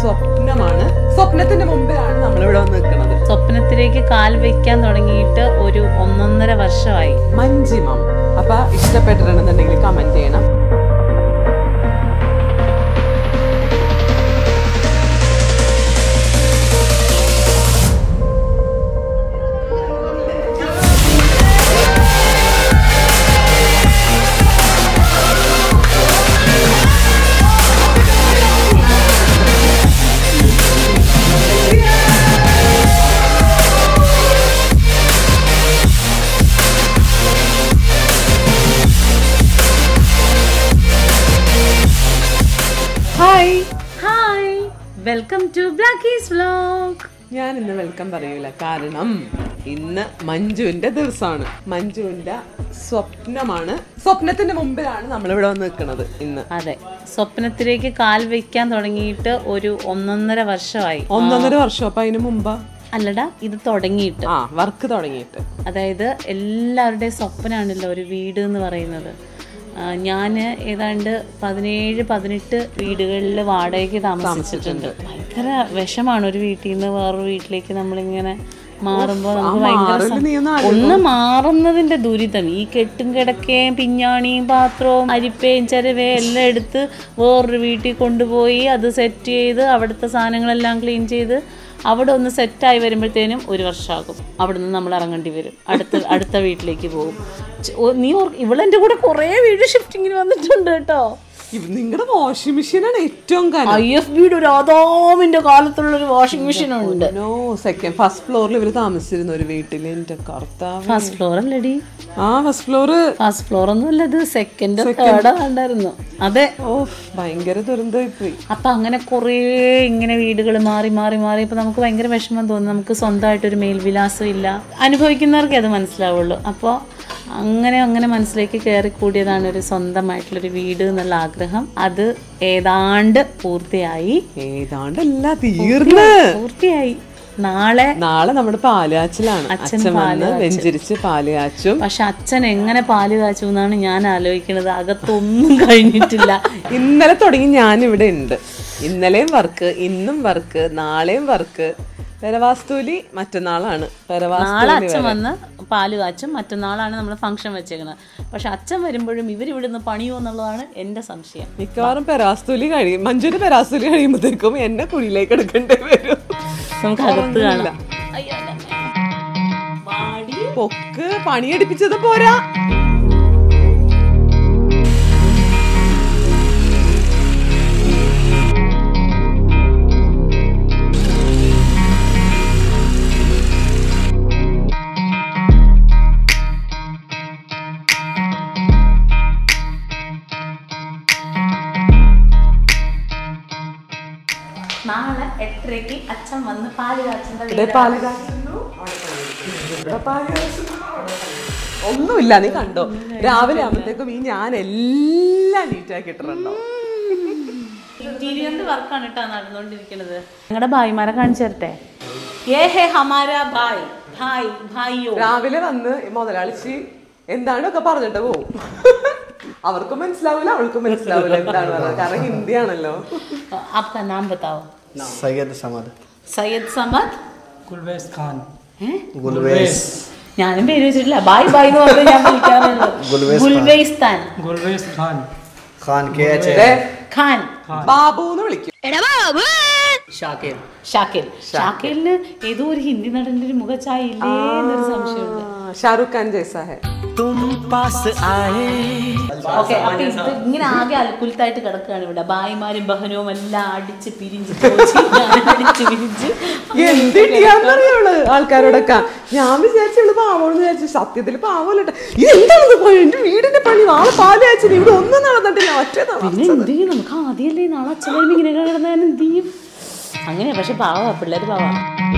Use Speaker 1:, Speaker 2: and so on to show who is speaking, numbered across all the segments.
Speaker 1: സ്വപ്നമാണ് സ്വപ്നത്തിന്റെ മുമ്പിലാണ് നമ്മളിവിടെ വന്ന് നിൽക്കുന്നത്
Speaker 2: സ്വപ്നത്തിലേക്ക് കാൽ വെക്കാൻ തുടങ്ങിയിട്ട് ഒരു ഒന്നൊന്നര വർഷമായി
Speaker 1: മഞ്ജിമം അപ്പൊ ഇഷ്ടപ്പെട്ടിട്ടുണ്ടെന്നുണ്ടെങ്കിൽ കമന്റ് ചെയ്യണം hi
Speaker 2: hi welcome to Blackies vlog
Speaker 1: ഞാൻ ഇന്ന് വെൽക്കം പറയൂല കാരണം ഇന്ന് മഞ്ജുവിന്റെ ദിവസമാണ് മഞ്ജുവിന്റെ സ്വപ്നമാണ് സ്വപ്നത്തിന്റെ മുമ്പിലാണ് നമ്മളിവിടെ വന്ന് നിൽക്കുന്നത് ഇന്ന്
Speaker 2: അതെ സ്വപ്നത്തിലേക്ക് കാൽ വെക്കാൻ തുടങ്ങിയിട്ട് ഒരു ഒന്നൊന്നര വർഷമായി
Speaker 1: ഒന്നൊന്നര വർഷം അപ്പൊ അതിന് മുമ്പാ
Speaker 2: അല്ലടാ ഇത് തുടങ്ങിയിട്ട്
Speaker 1: ആ വർക്ക് തുടങ്ങിയിട്ട്
Speaker 2: അതായത് എല്ലാവരുടെയും സ്വപ്നമാണല്ലോ ഒരു വീട് എന്ന് പറയുന്നത് ഞാൻ ഏതാണ്ട് പതിനേഴ് പതിനെട്ട് വീടുകളിൽ വാടകയ്ക്ക് താമസിച്ചിട്ടുണ്ട് ഭയങ്കര വിഷമാണ് ഒരു വീട്ടിൽ നിന്ന് വേറൊരു വീട്ടിലേക്ക് നമ്മളിങ്ങനെ മാറുമ്പോൾ നമുക്ക് ഭയങ്കര
Speaker 1: മാറല്
Speaker 2: സം-
Speaker 1: നീ ഒന്ന്
Speaker 2: ഒന്ന് മാറുന്നതിന്റെ ദുരിതം ഈ കെട്ടും കിടക്കയും പിഞ്ഞാണിയും പാത്രവും അരിപ്പയും ചെരവയും എല്ലാം എടുത്ത് വേറൊരു വീട്ടിൽ കൊണ്ടുപോയി അത് സെറ്റ് ചെയ്ത് അവിടുത്തെ സാധനങ്ങളെല്ലാം ക്ലീൻ ചെയ്ത് അവിടെ ഒന്ന് സെറ്റായി വരുമ്പോഴത്തേനും ഒരു വർഷമാകും അവിടെ നിന്ന് നമ്മൾ ഇറങ്ങേണ്ടി വരും അടുത്ത അടുത്ത വീട്ടിലേക്ക് പോകും ചെ- ഓ, നീ ഓർ- ഇവളെന്റെ കൂടെ കുറേ വീട് ഷിഫ്റ്റിങ്ങിന് വന്നിട്ടുണ്ട് കേട്ടോ
Speaker 1: നിങ്ങളുടെ വാഷിംഗ് മെഷീനാണ് ഏറ്റവും കാര്യം
Speaker 2: ഐ എഫ് ബിയുടെ ഒരു ആദാമിന്റെ കാലത്തുള്ള ഒരു വാഷിംഗ് മെഷീൻ ഉണ്ട്
Speaker 1: നോ സെക്കൻഡ് ഫസ്റ്റ് ഫ്ലോറിൽ ഇവര് താമസിച്ചിരുന്നു ഒരു വീട്ടിൽ എന്റെ കർത്താവ്
Speaker 2: ഫസ്റ്റ് ഫ്ലോർ അല്ലടി
Speaker 1: ആ ഫസ്റ്റ് ഫ്ലോറ്
Speaker 2: ഫസ്റ്റ് ഫ്ലോർ ഒന്നും അല്ല ഇത് സെക്കൻഡ് തേർഡ് ഉണ്ടായിരുന്നു അതെ
Speaker 1: ഓ ഭയങ്കര ദുരന്തമായി പോയി
Speaker 2: അപ്പൊ അങ്ങനെ കുറേ ഇങ്ങനെ വീടുകൾ മാറി മാറി മാറി ഇപ്പൊ നമുക്ക് ഭയങ്കര വിഷമം തോന്നും നമുക്ക് സ്വന്തമായിട്ട് ഒരു മേൽവിലാസം ഇല്ല അനുഭവിക്കുന്നവർക്കേ അത് മനസ്സിലാവുള്ളൂ അപ്പോൾ അങ്ങനെ അങ്ങനെ മനസ്സിലേക്ക് കയറി കൂടിയതാണ് ഒരു സ്വന്തമായിട്ടുള്ളൊരു വീട് എന്നുള്ള ആഗ്രഹം അത് ഏതാണ്ട് പൂർത്തിയായി
Speaker 1: ഏതാണ്ട് അല്ല തീർന്ന്
Speaker 2: പൂർത്തിയായി നാളെ
Speaker 1: നാളെ നമ്മുടെ പാലാച്ചിലാണ് അച്ഛൻ വന്ന് വെഞ്ചരിച്ച് പാല് കാച്ചും
Speaker 2: പക്ഷെ അച്ഛൻ എങ്ങനെ പാല് കാച്ചു എന്നാണ് ഞാൻ ആലോചിക്കുന്നത് അകത്തൊന്നും കഴിഞ്ഞിട്ടില്ല
Speaker 1: ഇന്നലെ തുടങ്ങി ഞാൻ ഇവിടെ ഉണ്ട് ഇന്നലെയും വർക്ക് ഇന്നും വർക്ക് നാളെയും വർക്ക് പെരവാസ്തൂലി മറ്റന്നാളാണ്
Speaker 2: നാളെ
Speaker 1: പെരവാസ്തൂലി
Speaker 2: അച്ഛൻ വന്ന് പാല് കാച്ചും മറ്റന്നാളാണ് നമ്മൾ ഫംഗ്ഷൻ വെച്ചേക്കുന്നത് പക്ഷെ അച്ഛൻ വരുമ്പോഴും ഇവർ ഇവിടുന്ന് പണിയോ എന്നുള്ളതാണ് എൻ്റെ സംശയം
Speaker 1: മിക്കവാറും പെരാസ്തൂലി കഴിയും മഞ്ജുവിന്റെ പെരാസ്തൂലി കഴിയുമ്പോഴത്തേക്കും എന്നെ കുഴിയിലേക്ക് എടുക്കേണ്ടി വരും
Speaker 2: നമുക്ക് അകത്ത് കാണാം അയ്യോ, എൻ്റെ അമ്മേ. വാടി.
Speaker 1: പൊക്ക് പണിയെടുപ്പിച്ചത് പോരാ
Speaker 2: നാളെ എട്ടരയ്ക്ക് അച്ഛൻ വന്ന് പാല് കാച്ചേണ്ട
Speaker 1: ഇവിടെ പാല് കാച്ചുന്നു, അവിടെ പണി എടുക്കുന്നു. ഇവിടെ പാല് കാച്ചുന്നു, അവിടെ പണി എടുക്കുന്നു. ഒന്നുമില്ല നീ കണ്ടോ രാവിലെ ആകുമ്പോഴത്തേക്കും ഈ ഞാൻ എല്ലാം നീറ്റാക്കി ഇട്ടിട്ടുണ്ടോ
Speaker 2: ഇന്റീരിയറിന്റെ വർക്കാണ് കേട്ടോ നടന്നുകൊണ്ടിരിക്കുന്നത് നിങ്ങളുടെ ഭായിമാരെ കാണിച്ചു തരട്ടെ ഏ ഹേ ഹമാര ഭായ് ഭായ് ഭായിയോ
Speaker 1: രാവിലെ വന്ന് ഈ മുതലാളിച്ചി എന്താണ്ടൊക്കെ പറഞ്ഞിട്ട് പോവും അവർക്കും മനസ്സിലാവില്ല അവൾക്കും മനസ്സിലാവില്ല എന്താണ് പറഞ്ഞത് കാരണം ഹിന്ദിയാണല്ലോ
Speaker 2: आपका नाम बताओ
Speaker 3: सैयद समद
Speaker 2: സയ്യദ് സമദ്
Speaker 4: गुलवेज खान
Speaker 3: गुलवेस
Speaker 2: ഞാനും പേര് വെച്ചിട്ടില്ല ബായ് ബായ് എന്ന് പറഞ്ഞ് ഞാൻ വിളിക്കാറുണ്ട്
Speaker 3: ഗുൽവേസ്
Speaker 2: ഗുൽവേസ്താൻ
Speaker 4: गुलवेज खान
Speaker 3: खान के एच
Speaker 1: ദേ,
Speaker 2: ഖാൻ
Speaker 1: ബാബു എന്ന് വിളിക്കും
Speaker 4: शाकिर
Speaker 2: ഷാക്കിൽ ഷാക്കിലിന് ഏതോ ഒരു ഹിന്ദി നടന്റെ ഒരു മുഖച്ചായ ഇല്ലേ എന്നൊരു സംശയമുണ്ട്
Speaker 1: ആ, ഷാറുഖ് ഖാൻ ജൈസാ ഹെ
Speaker 2: ഓക്കെ അപ്പൊ ഇത് ഇങ്ങനെ ആകെ അൽക്കുലത്തായിട്ട് കിടക്കുകയാണ് ഇവിടെ ബായിമാരും ബഹനവും എല്ലാം അടിച്ച് പിരിഞ്ച് ചോദിച്ച് ഞാൻ അടിച്ച് പിരിഞ്ച്
Speaker 1: എന്ത് ഇടിയാന്നറിയുള്ളു ആൾക്കാരോടൊക്കെ ഞാൻ വിചാരിച്ചുള്ളു പാവോന്ന് വിചാരിച്ചു സത്യത്തിൽ പാവല്ലോ എന്താണെന്ന് പോയി എന്റെ വീടിന്റെ പണി നാളെ പാല് അയച്ചു ഇവിടെ ഒന്നും നടന്നിട്ടില്ല ഒറ്റ
Speaker 2: പിന്നെ എന്ത് ചെയ്യും നമുക്ക് ആദ്യമല്ലേ നാളെ അച്ഛൻ വരുമ്പോ ഇങ്ങനെ കിടന്നാൽ എന്ത് ചെയ്യും അങ്ങനെ പക്ഷെ പാവാ പിള്ളേര് പാവാ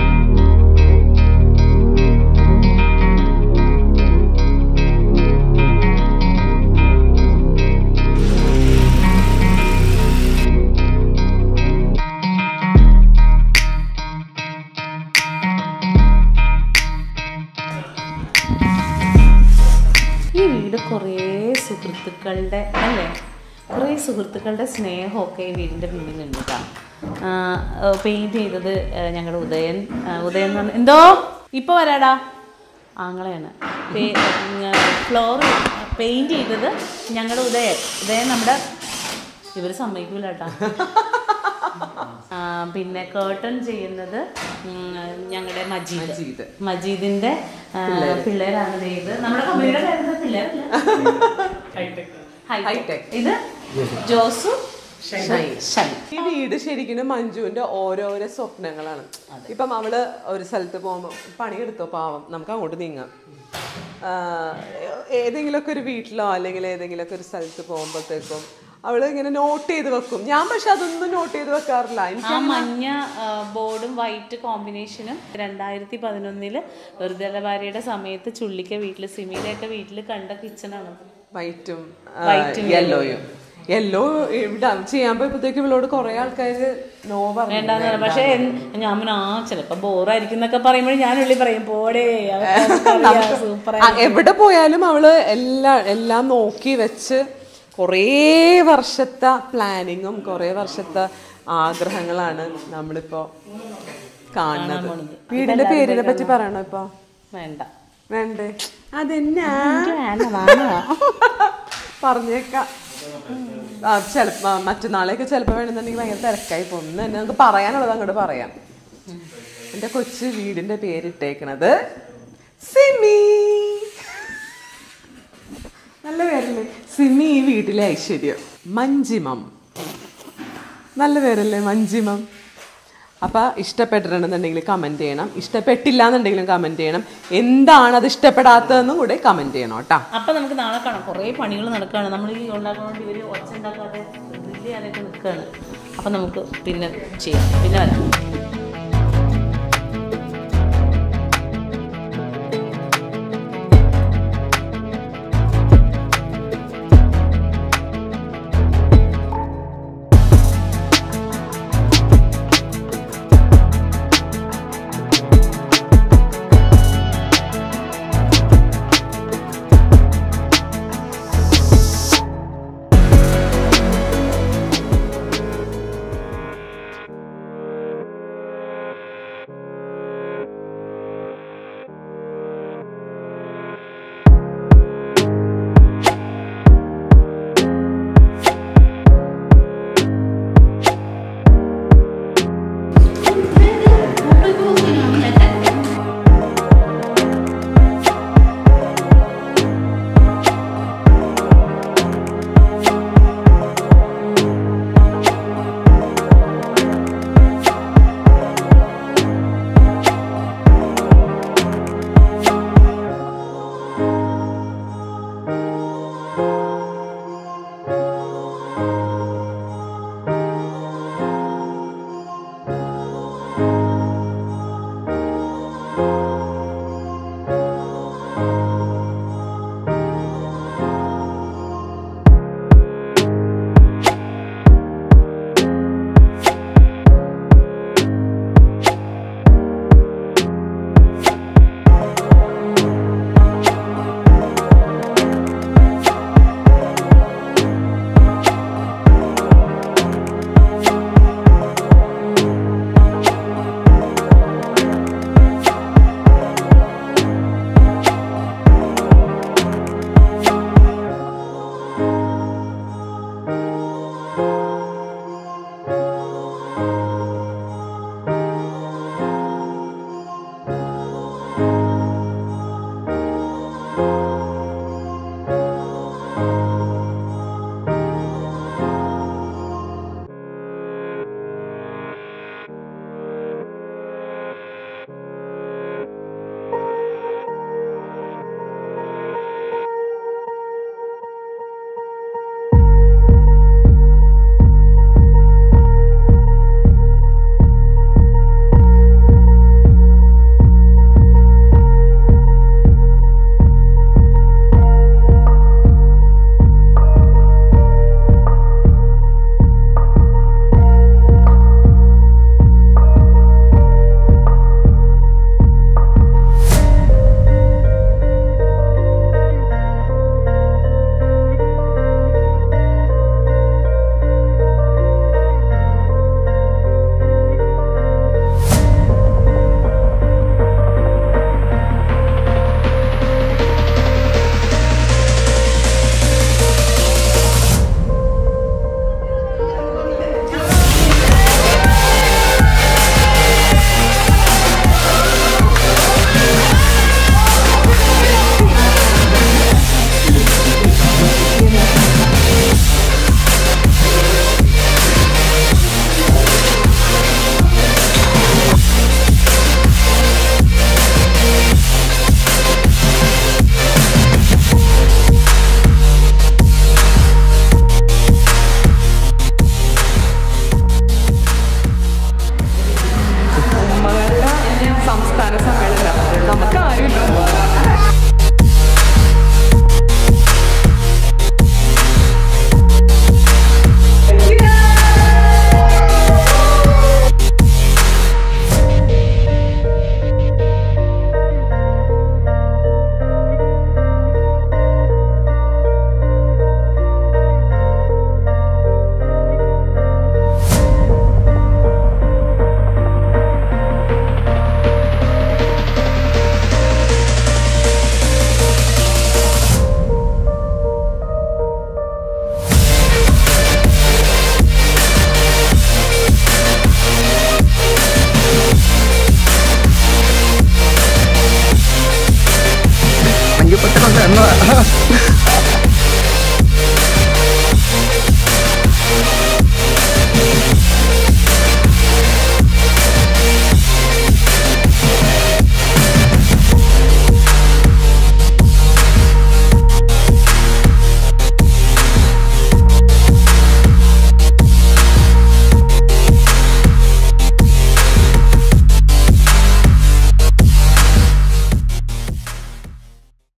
Speaker 2: ഈ വീട് കുറേ സുഹൃത്തുക്കളുടെ അല്ലേ കുറേ സുഹൃത്തുക്കളുടെ സ്നേഹമൊക്കെ ഈ വീടിൻ്റെ പിന്നിലുണ്ട് കേട്ടോ പെയിൻറ് ചെയ്തത് ഞങ്ങളുടെ ഉദയൻ ആ, ഉദയൻ എന്ന് പറഞ്ഞ എന്തോ ഇപ്പോൾ വരാടാ ആങ്ങളെയാണ് ഫ്ലോർ പെയിൻറ് ചെയ്തത് ഞങ്ങളുടെ ഉദയൻ ഉദയൻ നമ്മുടെ ഇവർ സമ്മതിക്കൂല കേട്ടാ ആ, പിന്നെ കേർട്ടൺ ചെയ്യുന്നത് ഞങ്ങളുടെ മജീദ്
Speaker 1: മജീദ്.
Speaker 2: മജീദിന്റെ ആ, പിള്ളേരാണ് ഇത് ചെയ്തത് നമ്മുടെ കമ്പനിയുടെ പേരെന്താ? പിള്ളേരല്ല ഹൈടെക് ഇത് ജോസു ഷൈൻ
Speaker 1: ഈ വീട് ശരിക്കും മഞ്ജുവിന്റെ ഓരോരോ സ്വപ്നങ്ങളാണ് ഇപ്പം അവള് ഒരു സ്ഥലത്ത് പോകുമ്പോൾ പണിയെടുത്തോ പാവം നമുക്ക് അങ്ങോട്ട് നീങ്ങാം ഏതെങ്കിലുമൊക്കെ ഒരു വീട്ടിലോ അല്ലെങ്കിൽ ഏതെങ്കിലുമൊക്കെ ഒരു സ്ഥലത്ത് പോകുമ്പോഴത്തേക്കും അവള് ഇങ്ങനെ നോട്ട് ചെയ്ത് വെക്കും ഞാൻ പക്ഷെ അതൊന്നും നോട്ട് ചെയ്ത് വെക്കാറില്ല എനിക്ക്
Speaker 2: ആ മഞ്ഞ ആ, ബോർഡും വൈറ്റ് കോമ്പിനേഷനും രണ്ടായിരത്തി പതിനൊന്നില് വെറുതെ ഭാര്യയുടെ സമയത്ത് ചുള്ളിക്ക വീട്ടിൽ സിമിയിലൊക്കെ വീട്ടിൽ കണ്ട കിച്ചണാണ്
Speaker 1: വൈറ്റും
Speaker 2: White ഉം
Speaker 1: യെല്ലോയും യെല്ലോ ഇവിടെ ചെയ്യാൻ പോയപ്പോഴത്തേക്കും ഇവളോട് കുറെ ആൾക്കാര് നോ പറഞ്ഞു
Speaker 2: വേണ്ടാന്ന് പറഞ്ഞു പക്ഷെ ഞാൻ പറഞ്ഞു, ആ ചിലപ്പോ ബോറായിരിക്കും എന്നൊക്കെ പറയുമ്പോൾ ഞാൻ ഉള്ളി പറയും പോടേ സൂപ്പർ
Speaker 1: ആ, എവിടെ പോയാലും അവള് എല്ലാ എല്ലാം നോക്കി വെച്ച് കുറേ വർഷത്തെ പ്ലാനിങ്ങും കുറേ വർഷത്തെ ആഗ്രഹങ്ങളാണ് നമ്മളിപ്പോ കാണുന്നത് വീടിന്റെ പേരിനെ പറ്റി പറയണോ ഇപ്പൊ
Speaker 2: വേണ്ട
Speaker 1: വേണ്ടേ അതെന്നാ പറഞ്ഞേക്കാം ആ ചിലപ്പോ മറ്റന്നാളേക്ക് ചിലപ്പോ വേണമെന്നുണ്ടെങ്കിൽ ഭയങ്കര തിരക്കായി പോകും ഇന്ന് തന്നെ നമുക്ക് പറയാനുള്ളത് അങ്ങോട്ട് പറയാം എന്റെ കൊച്ചു വീടിന്റെ പേരിട്ടേക്കണത് സിമി നല്ല പേരല്ലേ സിമി ഈ വീട്ടിലെ ഐശ്വര്യം മഞ്ജിമം നല്ല പേരല്ലേ മഞ്ജിമം അപ്പൊ ഇഷ്ടപ്പെട്ടിട്ടുണ്ടെന്നുണ്ടെങ്കിൽ കമന്റ് ചെയ്യണം ഇഷ്ടപ്പെട്ടില്ല എന്നുണ്ടെങ്കിലും കമന്റ് ചെയ്യണം എന്താണ് അത് ഇഷ്ടപ്പെടാത്തതെന്നും കൂടെ കമന്റ് ചെയ്യണം കേട്ടാ
Speaker 2: അപ്പൊ നമുക്ക് നാളെ കാണാം കുറേ പണികൾ നടക്കുകയാണ് നമ്മൾ ഈ ഉണ്ടാക്കുന്നതുകൊണ്ട് ഇവര് ഒച്ച ഉണ്ടാക്കാതെ ഗ്രില്ല് ചെയ്യാനൊക്കെ നിൽക്കുകയാണ് അപ്പൊ നമുക്ക് പിന്നെ ചെയ്യാം പിന്നെ വരാം
Speaker 5: हाँ